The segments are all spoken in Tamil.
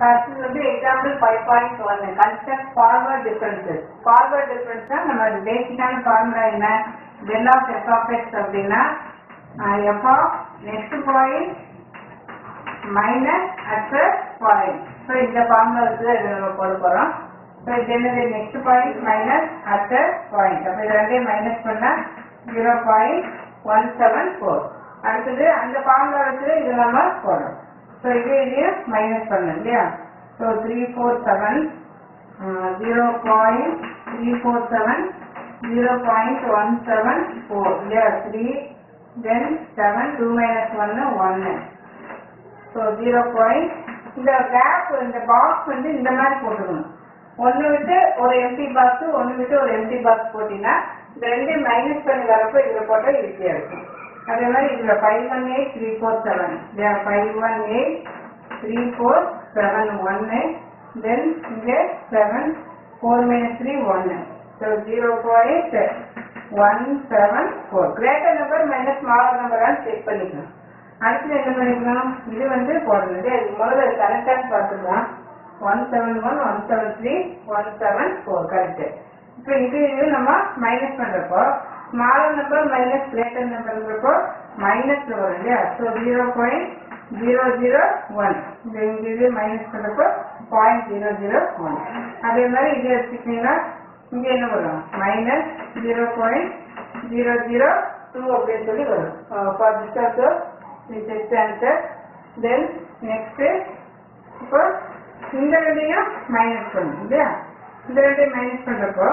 ஃபர்ஸ்ட் வந்து example five point one construct forward differences forward டிஃபரன்ஸ்னா நம்ம பேசிக்கான ஃபார்முலா என்ன del of f of x அப்படின்னா f of next point minus at point so இந்த ஃபார்முலா இருக்குது இது நம்ம போட போகிறோம் ஸோ இது என்னது next point minus at point அப்போ இது ரெண்டையும் மைனஸ் பண்ணால் zero point one seven four அடுத்தது அந்த ஃபார்முலா வச்சு இது நம்ம போடுறோம் ஸோ இது இதையும் மைனஸ் பண்ணணும் இல்லையா so three four seven zero point three four seven zero point one seven four இல்லையா three then seven two minus ஒன்று ஒன்று ஸோ ஜீரோ பாயிண்ட் இந்த கேப் இந்த பாக்ஸ் வந்து இந்த மாதிரி போட்டுக்கணும் ஒன்று விட்டு ஒரு எம்டி பாக்ஸ் ஒன்று விட்டு ஒரு எம்டி பாக்ஸ் போட்டீங்கன்னா இந்த ரெண்டையும் மைனஸ் பண்ணி வரப்போ இதில் போட்டால் ஈஸியாக இருக்கும் அதே மாதிரி இதில் five one eight three four seven five one eight three four seven ஒன்று தென் இங்கே செவன் ஃபோர் மைனஸ் த்ரீ ஒன்று so zero point one seven four greater number minus smaller நம்பரான்னு செக் பண்ணிக்கணும் அடுத்து என்ன பண்ணிக்கணும் இது வந்து போடணும் இல்லையா இது முதல்ல கரெக்டாக பார்த்துக்கலாம் one seven one one seven three one seven four correct இப்போ இது இது நம்ம மைனஸ் பண்ணுறப்போ ஸ்மாலர் நம்பர் மைனஸ் கிரேட்டர் நம்பர்ங்கிறப்போ மைனஸில் வரும் இல்லையா so zero point zero zero one இந்த இங்கே இது மைனஸ் பண்ணுறப்போ பாயிண்ட் ஜீரோ ஜீரோ ஒன் அதே மாதிரி இது எடுத்துக்கிட்டிங்கன்னா இங்கே என்ன வரும் minus zero point zero zero two அப்படின்னு சொல்லி வரும் for this also this is the answer then next இப்போ இந்த ரெண்டையும் மைனஸ் பண்ணும் இல்லையா இந்த ரெண்டையும் மைனஸ் பண்றப்போ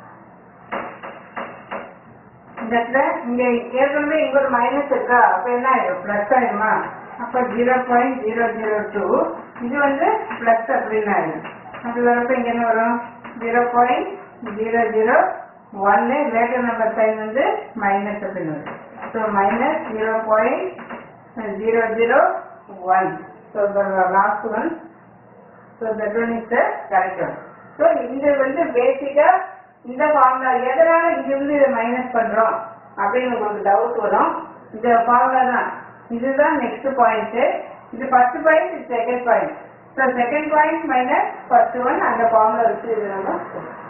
இந்த இடத்துல இங்க ஏற்கனவே இங்க ஒரு மைனஸ் இருக்கா அப்ப என்ன ஆயிடும் பிளஸ் ஆயிடுமா அப்ப zero point zero zero two இது வந்து பிளஸ் அப்படின்னு ஆயிடும் அது வரப்ப இங்க என்ன வரும் ஜீரோ பாயிண்ட் ஜீரோ ஜீரோ ஒன்னு கிரேட்டர் நம்பர் சைன் வந்து மைனஸ் அப்படின்னு வரும் so minus zero point zero zero one. So the last one. So that one is the correct one. So இந்த வந்து பேசிக்கா இந்த ஃபார்முலா எதனால இங்கிருந்து இதை மைனஸ் பண்றோம் அப்படின்னு உங்களுக்கு டவுட் வரும் இந்த ஃபார்முலா தான் இதுதான் நெக்ஸ்ட் பாயிண்ட் இது ஃபர்ஸ்ட் பாயிண்ட் இது second point so second point minus first one அந்த ஃபார்முலா வச்சு இது நம்ம